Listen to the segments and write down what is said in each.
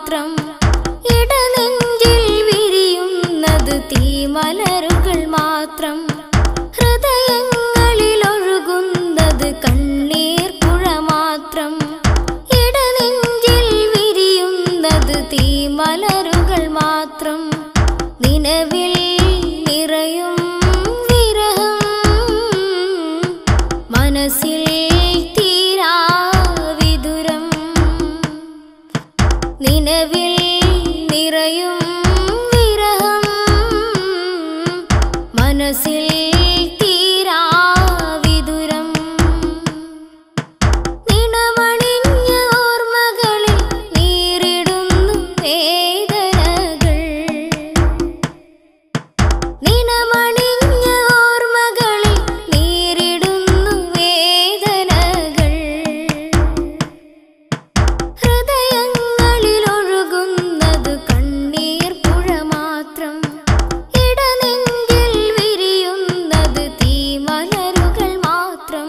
മാത്രം ഇടനെഞ്ചിൽ വിരിയുന്നത് തീമലരുകൾ മാത്രം ഹൃദയങ്ങളിൽ ഒഴുകുന്നത് കണ്ണീർ പുഴ മാത്രം ഇടനെഞ്ചിൽ വിരിയുന്നത് തീമലരുകൾ മാത്രം നിലവിൽ നിറയും വിരഹം മനസ്സിൽ തീരാ വിദുരം നിലവിൽ നിറയും വിരഹം മനസ്സിൽ തീരാ വിദുരം നിണമണിഞ്ഞ ഓർമ്മകളിൽ നീറിടുന്നു വേദനകൾ നിണമണിഞ്ഞ ഓർമ്മകളിൽ നീറിടുന്നു വേദനകൾ ഹൃദയങ്ങളിൽ ഒഴുകുന്നത് കണ്ണീർ പുഴ മാത്രം ഇടനെഞ്ചിൽ വിരിയുന്നത് തീമലരുകൾ മാത്രം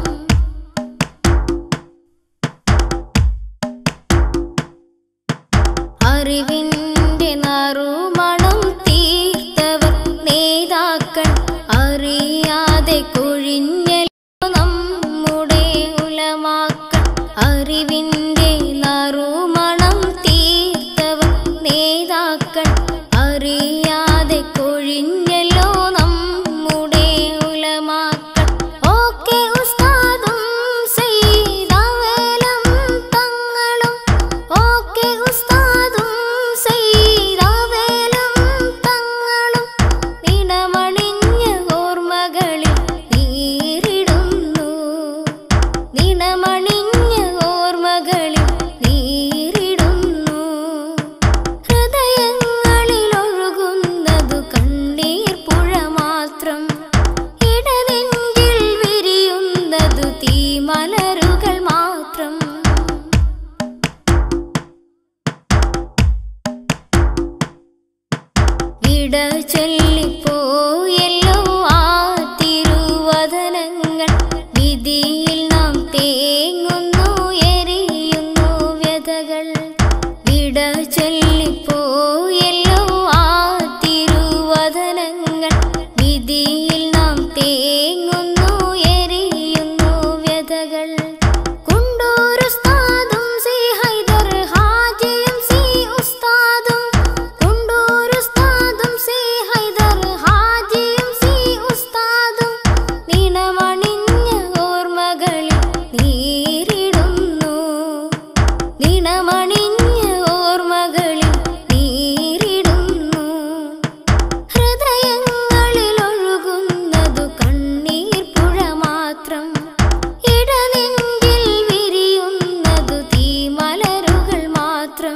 അറിവിന്റെ നറുമണം തീർത്തവർ നേതാക്കൾ അറിയാതെ കൊഴിഞ്ഞല്ലോ നമ്മുടെ ഉലമാക്കൾ അറിവിന്റെ നറുമണം തീർത്തവർ നേതാക്കൾ അറിയാതെ കൊഴിഞ്ഞല്ലോ നമ്മുടെ ഉലമാക്കൾ ഓക്കെ ഉസ്താദും സയ്യിദാവേലം തങ്ങളും ഓക്കെ ഉസ്താദും സയ്യിദാവേലം തങ്ങളും നിണമണിഞ്ഞ ഓർമ്മകളിൽ നീരിടുന്നു നിണമണിഞ്ഞ ഓർമ്മകളിൽ നീരിടുന്നു ഹൃദയങ്ങളിൽ ഒഴുകുന്നതു കണ്ണീർ പുഴ മാത്രം ഇടനെഞ്ചിൽ വിരിയുന്നതു തീമലരുകൾ മാത്രം വിട ചൊല്ലിപ്പോയല്ലോ ആ തിരുവദനങ്ങൾ വിധിയിൽ നാം തേങ്ങുന്നു എരിയുന്നു വ്യതകൾ വിട ചൊല്ലിപ്പോയല്ലോ ആ തിരുവദനങ്ങൾ വിധിയിൽ നാം തേങ്ങുന്നു എരിയുന്നു വ്യതകൾ കുണ്ടൂർ ഉസ്താദും സി ഹൈദർ ഹാജിയും സി ഉസ്താദും കുണ്ടൂർ ഉസ്താദും സി ഹൈദർ ഹാജിയും സി ഉസ്താദും നിണമണിഞ്ഞ ഓർമ്മകളിൽ നീരിടുന്നു നിണമണിഞ്ഞ ഓർമ്മകളിൽ നീരിടുന്നു ഹൃദയങ്ങളിൽ ഒഴുകുന്നതു കണ്ണീർ പുഴ മാത്രം ഇടനെഞ്ചിൽ വിരിയുന്നതു തീമലരുകൾ മാത്രം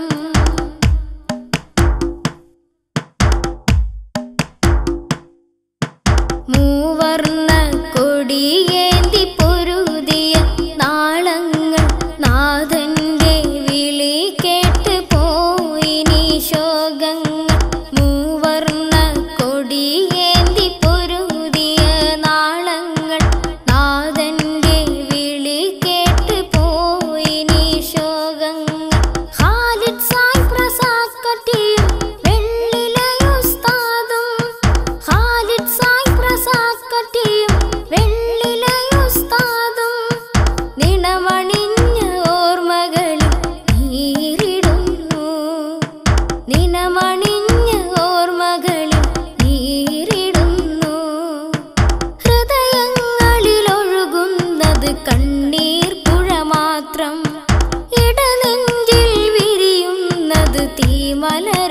മൂവർണ്ണ കൊടിയേന്തി പൊരുതിയ നാളങ്ങൾ നാഥന്റെ വിളി കേട്ട് പോയിനി ശോകങ്ങൾ മൂവർണ്ണ കൊടിയേന്തി പൊരുതിയ നാളങ്ങൾ നാഥന്റെ വിളി കേട്ട് പോയിനി ശോകങ്ങൾ ഖാലിദ് സായ് പ്രസാക്കട്ടിയും വെള്ളിലയുസ്താദും ഖാലിദ് സായ് പ്രസാക്കട്ടിയും വെള്ളിലയുസ്താദും നിണമണിഞ്ഞ ഓർമ്മകളിൽ നീരിടുന്നു നിണമണിഞ്ഞ ഓർമ്മകളിൽ നീരിടുന്നു ഹൃദയങ്ങളിൽ ഒഴുകുന്നത് കണ്ണീർ പുഴ മാത്രം ഇടനെഞ്ചിൽ വിരിയുന്നത് തീമല